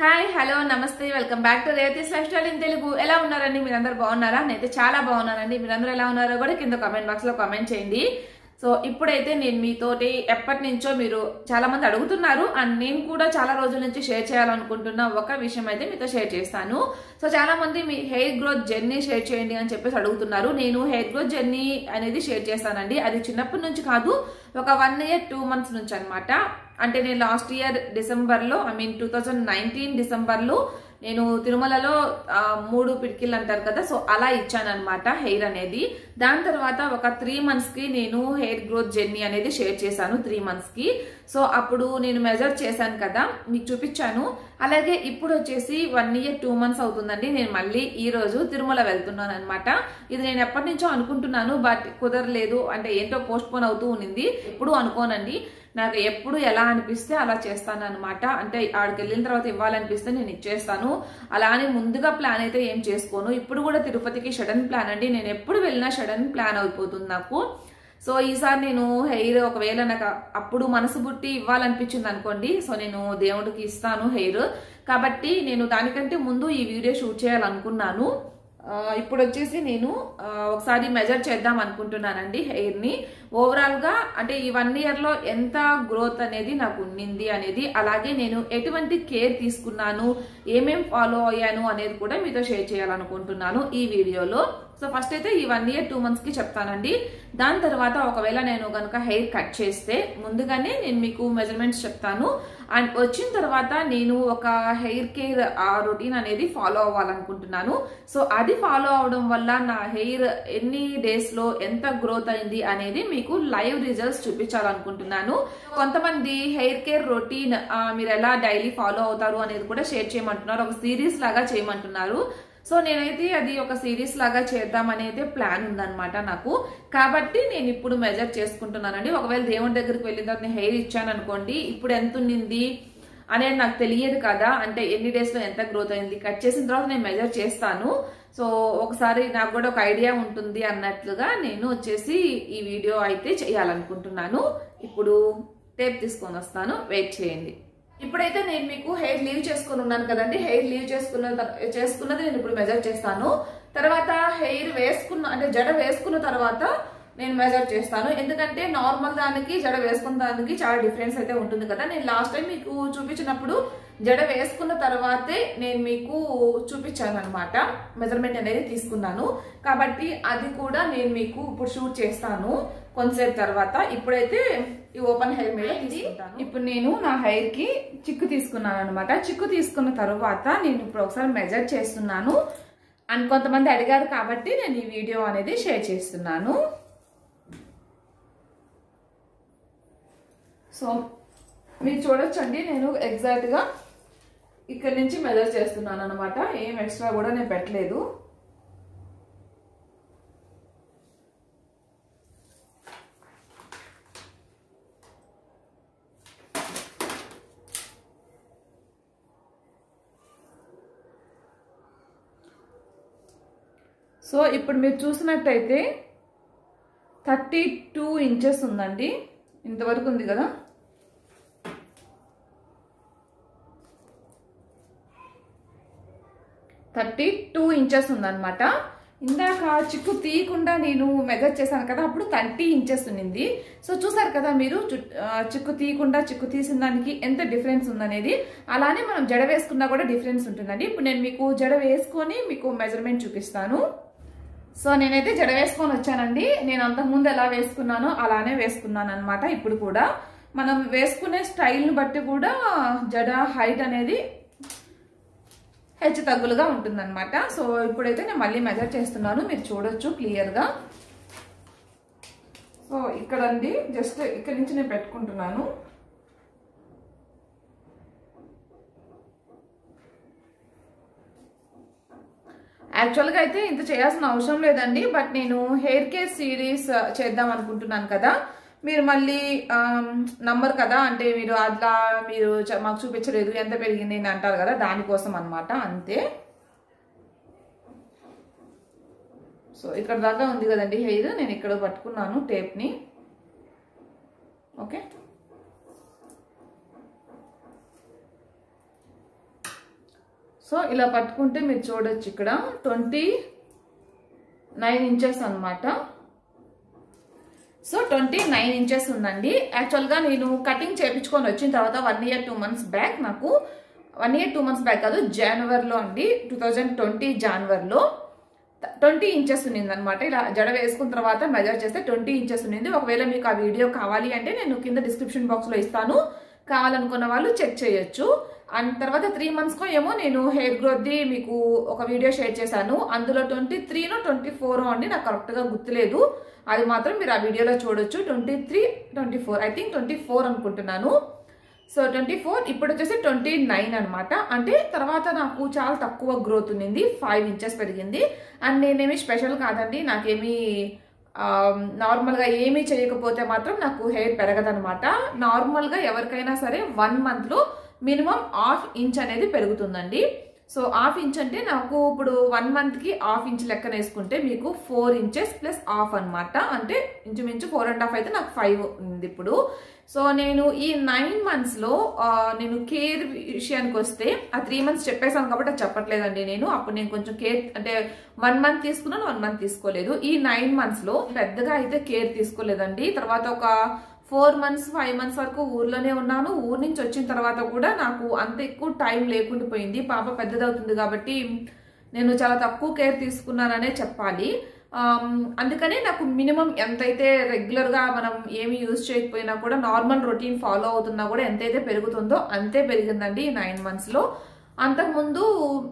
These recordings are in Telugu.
హాయ్ హలో నమస్తే welcome back to Revathi's lifestyle in Telugu ఎలా ఉన్నారండి మీరందరూ బాగున్నారా నేనైతే చాలా బాగున్నానండి మీరందరూ ఎలా ఉన్నారో కూడా కింద కామెంట్ బాక్స్ లో కామెంట్ చేయండి సో ఇప్పుడైతే నేను మీతోటి ఎప్పటి నుంచో మీరు చాలా మంది అడుగుతున్నారు అండ్ నేను కూడా చాలా రోజుల నుంచి షేర్ చేయాలనుకుంటున్న ఒక విషయం అయితే మీతో షేర్ చేస్తాను సో చాలా మంది మీ హెయిర్ గ్రోత్ జర్నీ షేర్ చేయండి అని చెప్పేసి అడుగుతున్నారు నేను హెయిర్ గ్రోత్ జర్నీ అనేది షేర్ చేస్తానండి అది చిన్నప్పటి నుంచి కాదు ఒక వన్ ఇయర్ టూ మంత్స్ నుంచి అనమాట అంటే నేను లాస్ట్ ఇయర్ డిసెంబర్లో I mean two thousand nineteen డిసెంబర్లో నేను తిరుమలలో ఆ, మూడు పిడికిళ్ళు అంటారు కదా సో అలా ఇచ్చాను అనమాట హెయిర్ అనేది దాని తర్వాత ఒక త్రీ మంత్స్ కి నేను హెయిర్ గ్రోత్ జర్నీ అనేది షేర్ చేశాను త్రీ మంత్స్ కి సో అప్పుడు నేను మెజర్ చేశాను కదా మీకు చూపించాను అలాగే ఇప్పుడు వచ్చేసి వన్ ఇయర్ టూ మంత్స్ అవుతుందండి నేను మళ్ళీ ఈ రోజు తిరుమల వెళ్తున్నాను అనమాట ఇది నేను ఎప్పటి నుంచో అనుకుంటున్నాను బట్ కుదరలేదు అంటే ఏంటో పోస్ట్ పోన్ అవుతూ ఉన్నింది ఎప్పుడు అనుకోనండి నాకు ఎప్పుడు ఎలా అనిపిస్తే అలా చేస్తాను అనమాట అంటే ఆడికి వెళ్ళిన తర్వాత ఇవ్వాలనిపిస్తే నేను ఇచ్చేస్తాను అలా అని ముందుగా ప్లాన్ అయితే ఏం చేసుకోను ఇప్పుడు కూడా తిరుపతికి షడన్ ప్లాన్ అండి నేను ఎప్పుడు వెళ్ళినా షడన్ ప్లాన్ అయిపోతుంది నాకు సో ఈసారి నేను హెయిర్ ఒకవేళ నాకు అప్పుడు మనసు బుట్టి ఇవ్వాలనిపించింది అనుకోండి సో నేను దేవుడికి ఇస్తాను హెయిర్ కాబట్టి నేను దానికంటే ముందు ఈ వీడియో షూట్ చేయాలనుకున్నాను ఆ, ఇప్పుడు వచ్చేసి నేను ఆ, ఒకసారి మెజర్ చేద్దాం అనుకుంటున్నానండి హెయిర్ ని ఓవరాల్ గా అంటే ఈ వన్ ఇయర్ లో ఎంత గ్రోత్ అనేది నాకు ఉన్నింది అనేది అలాగే నేను ఎటువంటి కేర్ తీసుకున్నాను ఏమేం ఫాలో అయ్యాను అనేది కూడా మీతో షేర్ చేయాలనుకుంటున్నాను ఈ వీడియోలో సో ఫస్ట్ అయితే ఈ వన్ ఇయర్ టూ మంత్స్ కి చెప్తానండి దాని తర్వాత ఒకవేళ నేను కనుక హెయిర్ కట్ చేస్తే ముందుగానే నేను మీకు మెజర్మెంట్స్ చెప్తాను అండ్ వచ్చిన తర్వాత నేను ఒక హెయిర్ కేర్ ఆ రొటీన్ అనేది ఫాలో అవ్వాలనుకుంటున్నాను సో అది ఫాలో అవడం వల్ల నా హెయిర్ ఎన్ని డేస్ లో ఎంత గ్రోత్ అయింది అనేది మీకు లైవ్ రిజల్ట్స్ చూపించాలనుకుంటున్నాను కొంతమంది హెయిర్ కేర్ రొటీన్ మీరు ఎలా డైలీ ఫాలో అవుతారు అనేది కూడా షేర్ చేయమంటున్నారు ఒక సిరీస్ లాగా చేయమంటున్నారు సో నేనైతే అది ఒక సిరీస్ లాగా చేద్దాం అనేది ప్లాన్ ఉందన్నమాట నాకు కాబట్టి నేను ఇప్పుడు మెజర్ చేసుకుంటున్నానండి ఒకవేళ దేవుడి దగ్గరికి వెళ్ళిన తర్వాత నేను హెయిర్ ఇచ్చాను అనుకోండి ఇప్పుడు ఎంత ఉన్నింది అనేది నాకు తెలియదు కదా అంటే ఎన్ని డేస్ లో ఎంత గ్రోత్ అయింది కట్ చేసిన తర్వాత నేను మెజర్ చేస్తాను సో ఒకసారి నాకు కూడా ఒక ఐడియా ఉంటుంది అన్నట్లుగా నేను వచ్చేసి ఈ వీడియో అయితే చేయాలనుకుంటున్నాను ఇప్పుడు టేప్ తీసుకొని వస్తాను వెయిట్ చేయండి ఇప్పుడైతే నేను మీకు హెయిర్ లీవ్ చేసుకుని ఉన్నాను కదండి హెయిర్ లీవ్ చేసుకున్న తర్- చేసుకున్నది నేను ఇప్పుడు మెజర్ చేస్తాను తర్వాత హెయిర్ వేసుకున్న అంటే జడ వేసుకున్న తర్వాత నేను మెజర్ చేస్తాను ఎందుకంటే నార్మల్ దానికి జడ వేసుకున్న దానికి చాలా డిఫరెన్స్ అయితే ఉంటుంది కదా నేను లాస్ట్ టైం మీకు చూపించినప్పుడు జడ వేసుకున్న తర్వాతే నేను మీకు చూపించాను అనమాట మెజర్మెంట్ అనేది తీసుకున్నాను కాబట్టి అది కూడా నేను మీకు ఇప్పుడు షూట్ చేస్తాను కొంతసేపు తర్వాత ఇప్పుడైతే ఈ ఓపెన్ హెయిర్ మీద తీసుకుంటాను ఇప్పుడు నేను నా హెయిర్ కి చిక్కు తీసుకున్నాను అనమాట చిక్కు తీసుకున్న తర్వాత నేను ఇప్పుడు ఒకసారి మెజర్ చేస్తున్నాను అండ్ కొంతమంది అడిగారు కాబట్టి నేను ఈ వీడియో అనేది షేర్ చేస్తున్నాను సో మీరు చూడొచ్చండి నేను ఎగ్జాక్ట్ గా ఇక్కడ నుంచి మెజర్ చేస్తున్నాను అనమాట ఏం ఎక్స్ట్రా కూడా నేను పెట్టలేదు సో ఇప్పుడు మీరు చూసినట్టయితే థర్టీ టూ ఇంచెస్ ఉందండి ఇంతవరకు ఉంది కదా థర్టీ టూ ఇంచెస్ ఉందన్నమాట ఇందాక చిక్కు తీయకుండా నేను మెజర్ చేశాను కదా అప్పుడు థర్టీ ఇంచెస్ ఉన్నింది సో చూసారు కదా మీరు చు- ఆ, చిక్కు తీయకుండా చిక్కు తీసిన దానికి ఎంత డిఫరెన్స్ ఉందనేది అలానే మనం జడ వేసుకున్నా కూడా డిఫరెన్స్ ఉంటుందండి ఇప్పుడు నేను మీకు జడ వేసుకొని మీకు మెజర్మెంట్ చూపిస్తాను సో నేనైతే జడ వేసుకొని వచ్చానండి నేను అంతకుముందు ఎలా వేసుకున్నానో అలానే వేసుకున్నాను అనమాట ఇప్పుడు కూడా మనం వేసుకునే స్టైల్ని బట్టి కూడా జడ హైట్ అనేది హెచ్చు తగ్గులుగా ఉంటుందన్నమాట సో ఇప్పుడైతే నేను మళ్ళీ మెజర్ చేస్తున్నాను మీరు చూడొచ్చు క్లియర్గా సో ఇక్కడ అండి జస్ట్ ఇక్కడ నుంచి నేను పెట్టుకుంటున్నాను యాక్చువల్గా అయితే ఇంత చేయాల్సిన అవసరం లేదండి బట్ నేను హెయిర్ కేర్ సిరీస్ చేద్దాం అనుకుంటున్నాను కదా మీరు మళ్ళీ నంబర్ కదా అంటే మీరు అట్లా మీరు చ- మాకు చూపించలేదు ఎంత పెరిగింది అని అంటారు కదా దానికోసం అన్నమాట అంతే సో ఇక్కడ దాకా ఉంది కదండి హెయిర్ నేను ఇక్కడ పట్టుకున్నాను టేప్ని ఓకే సో ఇలా పట్టుకుంటే మీరు చూడొచ్చు ఇక్కడ ట్వంటీ నైన్ ఇంచెస్ అనమాట సో ట్వంటీ నైన్ ఇంచెస్ ఉందండి యాక్చువల్గా నేను కటింగ్ చేయించుకొని వచ్చిన తర్వాత one year two months back నాకు one year two months back కాదు జనవరిలో అండి టూ థౌజండ్ ట్వంటీ జనవరిలో ట్వంటీ ఇంచెస్ ఉన్నింది అనమాట ఇలా జడ వేసుకున్న తర్వాత మెజర్ చేస్తే ట్వంటీ ఇంచెస్ ఉన్నింది ఒకవేళ మీకు ఆ వీడియో కావాలి అంటే నేను కింద డిస్క్రిప్షన్ బాక్స్లో ఇస్తాను కావాలనుకున్న వాళ్ళు చెక్ చేయొచ్చు అండ్ తర్వాత త్రీ మంత్స్కో ఏమో నేను హెయిర్ గ్రోత్ది మీకు ఒక వీడియో షేర్ చేశాను అందులో ట్వంటీ త్రీనో ట్వంటీ ఫోర్ అండి నాకు కరెక్ట్గా గుర్తులేదు అది మాత్రం మీరు ఆ వీడియోలో చూడొచ్చు twenty three twenty four I think twenty four అనుకుంటున్నాను సో ట్వంటీ ఫోర్ ఇప్పుడు వచ్చేసి ట్వంటీ నైన్ అనమాట అంటే తర్వాత నాకు చాలా తక్కువ గ్రోత్ ఉన్నింది ఫైవ్ ఇంచెస్ పెరిగింది అండ్ నేనేమి స్పెషల్ కాదండి నాకేమీ నార్మల్గా ఏమీ చేయకపోతే మాత్రం నాకు హెయిర్ పెరగదనమాట నార్మల్గా ఎవరికైనా సరే వన్ మంత్లో మినిమం హాఫ్ ఇంచ్ అనేది పెరుగుతుందండి సో హాఫ్ ఇంచ్ అంటే నాకు ఇప్పుడు వన్ మంత్కి హాఫ్ ఇంచ్ లెక్కన వేసుకుంటే మీకు ఫోర్ ఇంచెస్ ప్లస్ హాఫ్ అనమాట అంటే ఇంచుమించు ఫోర్ అండ్ హాఫ్ అయితే నాకు ఫైవ్ ఉంది ఇప్పుడు సో నేను ఈ నైన్ మంత్స్లో నేను కేర్ విషయానికి వస్తే ఆ త్రీ మంత్స్ చెప్పేసాను కాబట్టి అది చెప్పట్లేదండి నేను అప్పుడు నేను కొంచెం కేర్ అంటే వన్ మంత్ తీసుకున్నాను వన్ మంత్ తీసుకోలేదు ఈ నైన్ మంత్స్లో పెద్దగా అయితే కేర్ తీసుకోలేదండి తర్వాత ఒక ఫోర్ మంత్స్ ఫైవ్ మంత్స్ వరకు ఊర్లోనే ఉన్నాను ఊరు నుంచి వచ్చిన తర్వాత కూడా నాకు అంత ఎక్కువ టైం లేకుండా పోయింది పాప పెద్దదవుతుంది కాబట్టి నేను చాలా తక్కువ కేర్ తీసుకున్నాననే చెప్పాలి అందుకనే నాకు మినిమం ఎంతైతే రెగ్యులర్గా మనం ఏమి యూజ్ చేయకపోయినా కూడా నార్మల్ రొటీన్ ఫాలో అవుతున్నా కూడా ఎంతైతే పెరుగుతుందో అంతే పెరిగిందండి ఈ నైన్ మంత్స్లో అంతకుముందు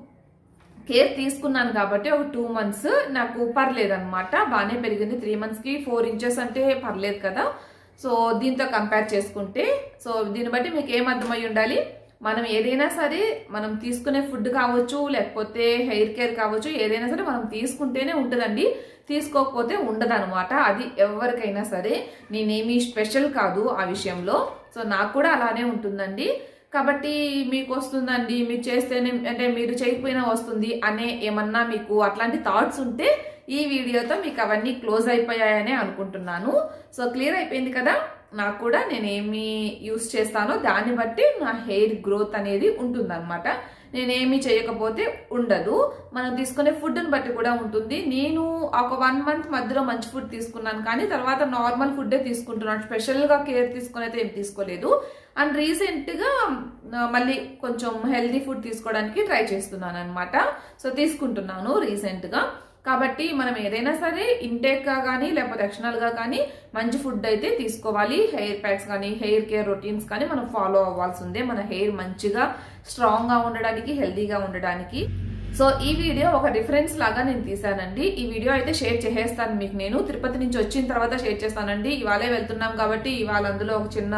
కేర్ తీసుకున్నాను కాబట్టి ఒక టూ మంత్స్ నాకు పర్లేదు అనమాట బాగానే పెరిగింది త్రీ మంత్స్కి ఫోర్ ఇంచెస్ అంటే పర్లేదు కదా సో దీంతో కంపేర్ చేసుకుంటే సో దీన్ని బట్టి మీకు ఏం అర్థమై ఉండాలి మనం ఏదైనా సరే మనం తీసుకునే ఫుడ్ కావచ్చు లేకపోతే హెయిర్ కేర్ కావచ్చు ఏదైనా సరే మనం తీసుకుంటేనే ఉంటుందండి తీసుకోకపోతే ఉండదనమాట అది ఎవరికైనా సరే నేనేమి స్పెషల్ కాదు ఆ విషయంలో సో నాకు కూడా అలానే ఉంటుందండి కాబట్టి మీకు వస్తుందండి మీరు చేస్తేనే అంటే మీరు చేయకపోయినా వస్తుంది అనే ఏమన్నా మీకు అట్లాంటి థాట్స్ ఉంటే ఈ వీడియోతో మీకు అవన్నీ క్లోజ్ అయిపోయాయనే అనుకుంటున్నాను సో క్లియర్ అయిపోయింది కదా నాకు కూడా నేను ఏమి యూస్ చేస్తానో దాన్ని బట్టి నా హెయిర్ గ్రోత్ అనేది ఉంటుందన్నమాట నేనేమి చేయకపోతే ఉండదు మనం తీసుకునే ఫుడ్ని బట్టి కూడా ఉంటుంది నేను ఒక వన్ మంత్ మధ్యలో మంచి ఫుడ్ తీసుకున్నాను కానీ తర్వాత నార్మల్ ఫుడ్డే తీసుకుంటున్నాను స్పెషల్గా కేర్ తీసుకుని అయితే ఏం తీసుకోలేదు అండ్ రీసెంట్గా మళ్ళీ కొంచెం హెల్దీ ఫుడ్ తీసుకోవడానికి ట్రై చేస్తున్నాను అనమాట సో తీసుకుంటున్నాను రీసెంట్గా కాబట్టి మనం ఏదైనా సరే ఇంటేక్గా కానీ లేకపోతే ఎక్షనల్గా కానీ మంచి ఫుడ్ అయితే తీసుకోవాలి హెయిర్ ప్యాక్స్ కానీ హెయిర్ కేర్ రొటీన్స్ కానీ మనం ఫాలో అవ్వాల్సిందే మన హెయిర్ మంచిగా స్ట్రాంగ్గా ఉండడానికి హెల్దీగా ఉండడానికి సో ఈ వీడియో ఒక రిఫరెన్స్ లాగా నేను తీసానండి ఈ వీడియో అయితే షేర్ చేసేస్తాను మీకు నేను తిరుపతి నుంచి వచ్చిన తర్వాత షేర్ చేస్తానండి ఇవాళే వెళ్తున్నాం కాబట్టి ఇవాళ అందులో ఒక చిన్న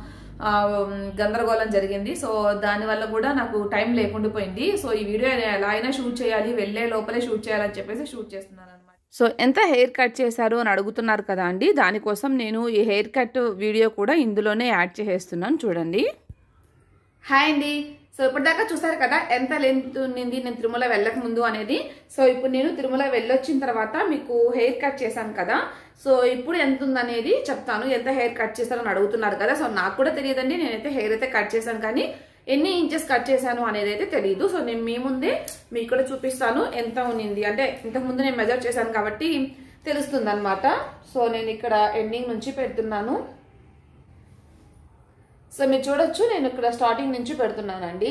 గందరగోళం జరిగింది సో దానివల్ల కూడా నాకు టైం లేకుండా పోయింది సో ఈ వీడియో ఎలా అయినా షూట్ చేయాలి వెళ్ళే లోపలే షూట్ చేయాలని చెప్పేసి షూట్ చేస్తున్నాను అనమాట సో ఎంత హెయిర్ కట్ చేశారు అని అడుగుతున్నారు కదా అండి దానికోసం నేను ఈ హెయిర్ కట్ వీడియో కూడా ఇందులోనే యాడ్ చేసేస్తున్నాను చూడండి హాయ్ అండి సో ఇప్పటిదాకా చూసారు కదా ఎంత లెంత్ ఉన్నింది నేను తిరుమల వెళ్ళక ముందు అనేది సో ఇప్పుడు నేను తిరుమల వెళ్ళొచ్చిన తర్వాత మీకు హెయిర్ కట్ చేశాను కదా సో ఇప్పుడు ఎంత ఉందనేది చెప్తాను ఎంత హెయిర్ కట్ చేశారని అడుగుతున్నారు కదా సో నాకు కూడా తెలియదండి నేనైతే హెయిర్ అయితే కట్ చేశాను కానీ ఎన్ని ఇంచెస్ కట్ చేశాను అనేది అయితే తెలియదు సో నేను మీ ముందే మీకు కూడా చూపిస్తాను ఎంత ఉన్నింది అంటే ఇంతకు ముందు నేను మెజర్ చేశాను కాబట్టి తెలుస్తుంది అనమాట సో నేను ఇక్కడ ఎండింగ్ నుంచి పెడుతున్నాను సో మీరు చూడొచ్చు నేను ఇక్కడ స్టార్టింగ్ నుంచి పెడుతున్నానండి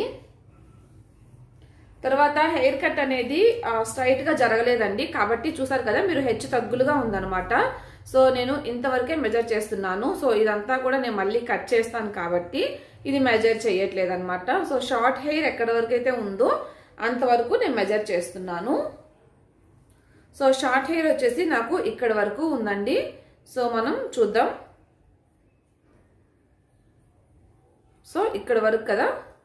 తర్వాత హెయిర్ కట్ అనేది స్ట్రైట్ గా జరగలేదండి కాబట్టి చూసారు కదా మీరు హెచ్చు తగ్గులుగా ఉందనమాట సో నేను ఇంతవరకే మెజర్ చేస్తున్నాను సో ఇదంతా కూడా నేను మళ్ళీ కట్ చేస్తాను కాబట్టి ఇది మెజర్ చేయట్లేదు అనమాట సో షార్ట్ హెయిర్ ఎక్కడి వరకు అయితే ఉందో అంతవరకు నేను మెజర్ చేస్తున్నాను సో షార్ట్ హెయిర్ వచ్చేసి నాకు ఇక్కడ వరకు ఉందండి సో మనం చూద్దాం సో ఇక్కడ వరకు కదా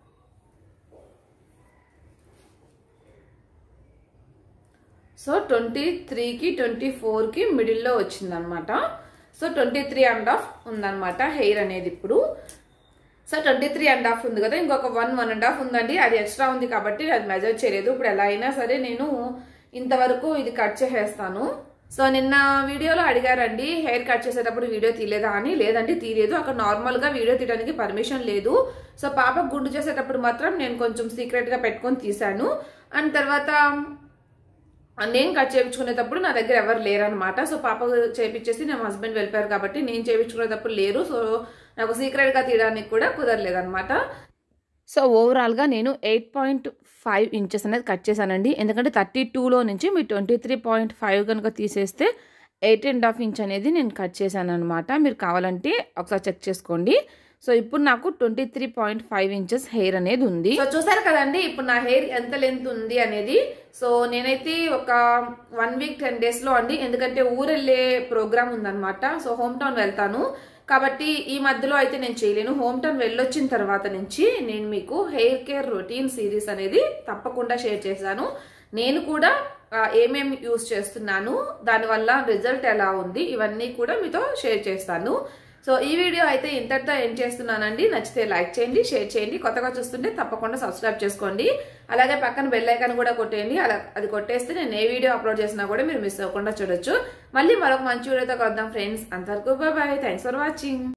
సో ట్వంటీ త్రీకి ట్వంటీ ఫోర్కి మిడిల్లో వచ్చిందనమాట so twenty three and half ఉందన్నమాట హెయిర్ అనేది ఇప్పుడు so twenty three and half ఉంది కదా ఇంకొక వన్ వన్ అండ్ హాఫ్ ఉందండి అది ఎక్స్ట్రా ఉంది కాబట్టి అది మెజర్ చేయలేదు ఇప్పుడు ఎలా అయినా సరే నేను ఇంతవరకు ఇది కట్ చేసేస్తాను సో నిన్న వీడియోలో అడిగారండి హెయిర్ కట్ చేసేటప్పుడు వీడియో తీయలేదా అని లేదండి తీయలేదు అక్కడ నార్మల్ గా వీడియో తీయడానికి పర్మిషన్ లేదు సో పాప గుండు చేసేటప్పుడు మాత్రం నేను కొంచెం సీక్రెట్ గా పెట్టుకొని తీశాను అండ్ తర్వాత నేను కట్ చేయించుకునేటప్పుడు నా దగ్గర ఎవరు లేరనమాట సో పాప చేయించేసి నా హస్బెండ్ వెళ్ళిపోయారు కాబట్టి నేను చేయించుకునేటప్పుడు లేరు సో నాకు సీక్రెట్ గా తీయడానికి కూడా కుదరలేదనమాట సో ఓవరాల్గా నేను ఎయిట్ పాయింట్ ఫైవ్ ఇంచెస్ అనేది కట్ చేశానండి ఎందుకంటే థర్టీ టూలో నుంచి మీ ట్వంటీ త్రీ పాయింట్ ఫైవ్ కనుక తీసేస్తే ఎయిట్ అండ్ హాఫ్ ఇంచ్ అనేది నేను కట్ చేశాను అనమాట మీరు కావాలంటే ఒకసారి చెక్ చేసుకోండి సో ఇప్పుడు నాకు twenty three point five inches hair అనేది ఉంది సో చూసారు కదండి ఇప్పుడు నా హెయిర్ ఎంత లెంత్ ఉంది అనేది సో నేనైతే ఒక వన్ వీక్ టెన్ డేస్ లో అండి ఎందుకంటే ఊరెళ్ళే ప్రోగ్రామ్ ఉందన్నమాట సో హోమ్ టౌన్ వెళ్తాను కాబట్టి ఈ మధ్యలో అయితే నేను చేయలేను హోమ్ టౌన్ వెళ్ళొచ్చిన తర్వాత నుంచి నేను మీకు హెయిర్ కేర్ రొటీన్ సిరీస్ అనేది తప్పకుండా షేర్ చేశాను నేను కూడా ఏమేమి యూస్ చేస్తున్నాను దానివల్ల రిజల్ట్ ఎలా ఉంది ఇవన్నీ కూడా మీతో షేర్ చేస్తాను సో ఈ వీడియో అయితే ఇంతటితో ఎండ్ చేస్తున్నానండి నచ్చితే లైక్ చేయండి షేర్ చేయండి కొత్తగా చూస్తుంటే తప్పకుండా సబ్స్క్రైబ్ చేసుకోండి అలాగే పక్కన బెల్ ఐకాన్ కూడా కొట్టేయండి అలా అది కొట్టేస్తే నేను ఏ వీడియో అప్లోడ్ చేసినా కూడా మీరు మిస్ అవ్వకుండా చూడొచ్చు మళ్ళీ మరొక మంచి వీడియోతో కలుద్దాం ఫ్రెండ్స్ అంతవరకు బాయ్ థ్యాంక్స్ ఫర్ వాచింగ్